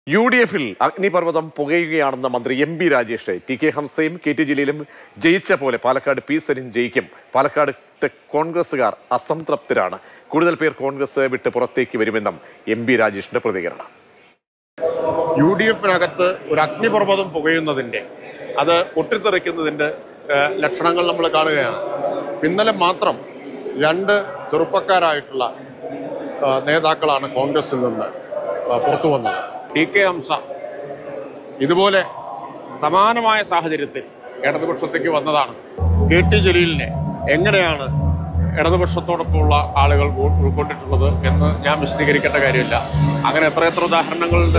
U D എഫിൽ അഗ്നിപർവ്വതം പുകയുകയാണെന്ന മന്ത്രി M B Rajesh T K ഹംസയും കെ ടി ജലീലും ജയിച്ച പോലെ പാലക്കാട് പി സരിൻ ജയിക്കും പാലക്കാട് കോൺഗ്രസുകാർ അസംതൃപ്തരാണ് കൂടുതൽ പേർ കോൺഗ്രസ് വിട്ട് പുറത്തേക്ക് വരുമെന്നും എം ബി രാജേഷിന്റെ പ്രതികരണം യു ഡി എഫിനകത്ത് ഒരു അഗ്നിപർവ്വതം പുകയുന്നതിന്റെ അത് പൊട്ടിത്തെറിക്കുന്നതിന്റെ ഏഹ്, ലക്ഷണങ്ങൾ നമ്മൾ കാണുകയാണ് ഇന്നലെ മാത്രം രണ്ട് ചെറുപ്പക്കാരായിട്ടുള്ള ഏഹ്, നേതാക്കളാണ് കോൺഗ്രസിൽ നിന്ന് ഏഹ്, പുറത്തു വന്നത് ടി കെ ഹംസ ഇതുപോലെ സമാനമായ സാഹചര്യത്തിൽ ഇടതുപക്ഷത്തേക്ക് വന്നതാണ് കെ ടി ജലീലിനെ എങ്ങനെയാണ് ഇടതുപക്ഷത്തോടൊപ്പമുള്ള ആളുകൾ ഉൾക്കൊണ്ടിട്ടുള്ളത് എന്ന് ഞാൻ വിശദീകരിക്കേണ്ട കാര്യമില്ല അങ്ങനെ എത്ര എത്ര ഉദാഹരണങ്ങളുണ്ട്